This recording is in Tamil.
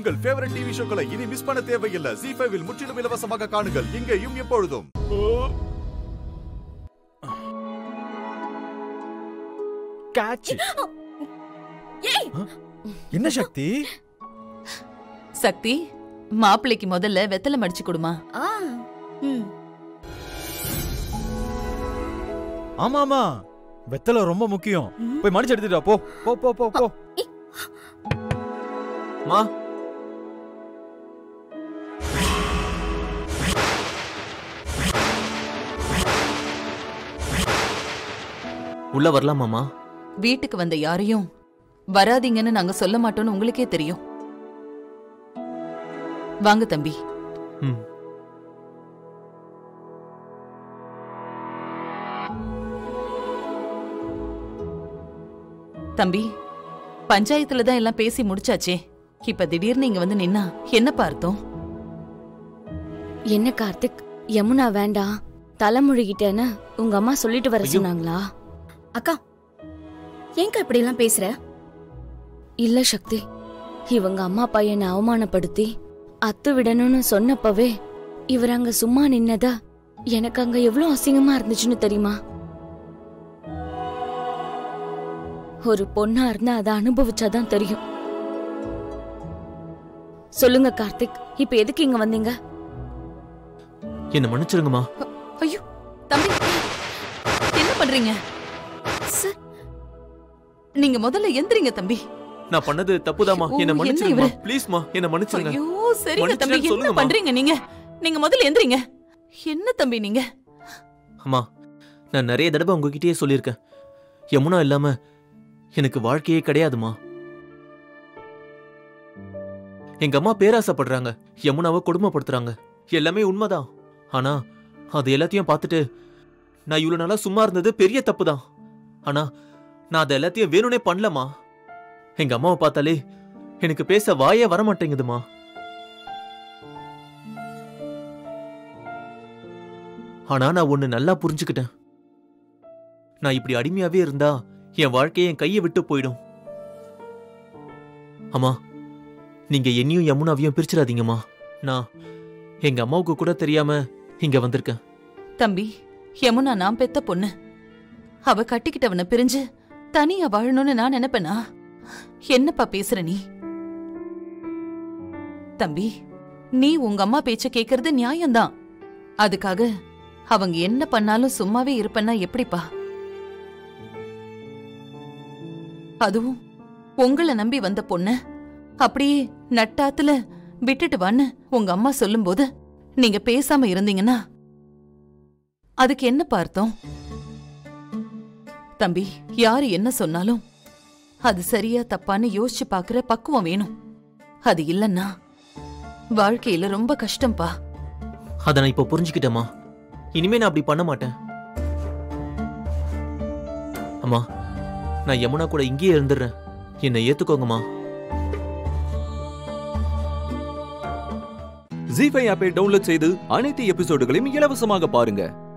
உங்கள் ஃபேவரட் டிவி ஷோக்களை இனி மிஸ் பண்ண தேவையில்லை ஜி ஃபைவில் முற்றிலும் இலவசமாக காணுங்கள் இங்கேயும் எப்பொழுதும் கேட்ச் என்ன சக்தி சக்தி மாப்பிள்ளைக்கு முதல்ல வெத்தலை மடிச்சு கொடுமா ஆ ம் ஆமா ஆமா வெத்தலை ரொம்ப முக்கியம் போய் மடிச்சு எடுத்துட்டு வா, போ போ போ போ போ மா உள்ள வரலாமாமா வீட்டுக்கு வந்த யாரையும் வராதீங்கன்னு நாங்க சொல்ல மாட்டோம்னு உங்களுக்கே தெரியும் வாங்க தம்பி ம் தம்பி பஞ்சாயத்துல தான் எல்லாம் பேசி முடிச்சாச்சே இப்ப திடீர்னு இங்க வந்து நின்னா என்ன பார்த்தோம் என்ன கார்த்திக் யமுனா வேண்டாம் தலைமுழுகிட்டேன்னு உங்க அம்மா சொல்லிட்டு வர ஐயோ. சொன்னாங்களா அக்கா ஏங்கா இப்படி எல்லாம் பேசுற இல்ல சக்தி இவங்க அம்மா பையனை அவமானப்படுத்தி அத்து விடணும்னு சொன்னப்பவே இவர் அங்க சும்மா நின்னதா எனக்கு அங்க எவ்வளவு அசிங்கமா இருந்துச்சுன்னு தெரியுமா ஒரு பொண்ணா இருந்தா அதை அனுபவிச்சாதான் தெரியும் சொல்லுங்க கார்த்திக் இப்ப எதுக்கு இங்க வந்தீங்க என்ன மன்னிச்சிருங்கம்மா ஐயோ தம்பி என்ன பண்றீங்க சார் நீங்க முதல்ல எந்திரிங்க தம்பி நான் பண்ணது தப்புதாம்மா ஐயோ, என்ன என்ன மன்னிச்சிருங்கம்மா இவரு? ப்ளீஸ்மா என்ன மன்னிச்சிருங்க ஐயோ சரிங்க தம்பி மன்னிச்சிட்டேன்னு என்ன சொல்லுங்கம்மா. பண்றீங்க நீங்க நீங்க முதல்ல எந்திரிங்க என்ன தம்பி நீங்க அம்மா நான் நிறைய தடவை உங்ககிட்டயே சொல்லியிருக்கேன் யமுனா இல்லாம எனக்கு வாழ்க்கையே கிடையாதுமா எங்க அம்மா பேராசைப்படுறாங்க யமுனாவை கொடுமைப்படுத்துறாங்க எல்லாமே உண்மைதான் ஆனா அது எல்லாத்தையும் பார்த்துட்டு நான் இவ்வளவு நாளா சும்மா இருந்தது பெரிய தப்பு தான் ஆனா நான் அதை எல்லாத்தையும் வேணும்னே பண்ணலமா எங்க அம்மாவை பார்த்தாலே எனக்கு பேச வாயே வர மாட்டேங்குதுமா ஆனா நான் ஒண்ணு நல்லா புரிஞ்சுக்கிட்டேன் நான் இப்படி அடிமையாவே இருந்தா என் வாழ்க்கையை என் கையை விட்டு போயிடும் அம்மா நீங்க என்னையும் யமுனாவையும் பிரிச்சிடாதீங்கம்மா நான் எங்க அம்மாவுக்கு கூட தெரியாம இங்க வந்திருக்கேன் தம்பி யமுனா நான் பெத்த பொண்ணு அவ கட்டிக்கிட்டவன பிரிஞ்சு தனியா வாழணும்னு நான் நினைப்பேனா என்னப்பா பேசுற நீ தம்பி நீ உங்க அம்மா பேச்ச கேக்குறது நியாயம்தான் அதுக்காக அவங்க என்ன பண்ணாலும் சும்மாவே இருப்பேன்னா எப்படிப்பா அதுவும் உங்களை நம்பி வந்த பொண்ண அப்படியே நட்டாத்துல விட்டுட்டு வான்னு உங்க அம்மா சொல்லும்போது நீங்க பேசாம இருந்தீங்கன்னா அதுக்கு என்ன பார்த்தோம் தம்பி யாரு என்ன சொன்னாலும் அது சரியா தப்பான்னு யோசிச்சு பாக்குற பக்குவம் வேணும் அது இல்லன்னா வாழ்க்கையில ரொம்ப கஷ்டம்பா அதை நான் இப்ப புரிஞ்சுக்கிட்டேம்மா இனிமே நான் அப்படி பண்ண மாட்டேன் அம்மா நான் யமுனா கூட இங்கேயே இருந்துடுறேன் என்னை ஏத்துக்கோங்கம்மா ஜி ஃபைவ் ஆப்பை டவுன்லோட் செய்து அனைத்து எபிசோடுகளையும் இலவசமாக பாருங்க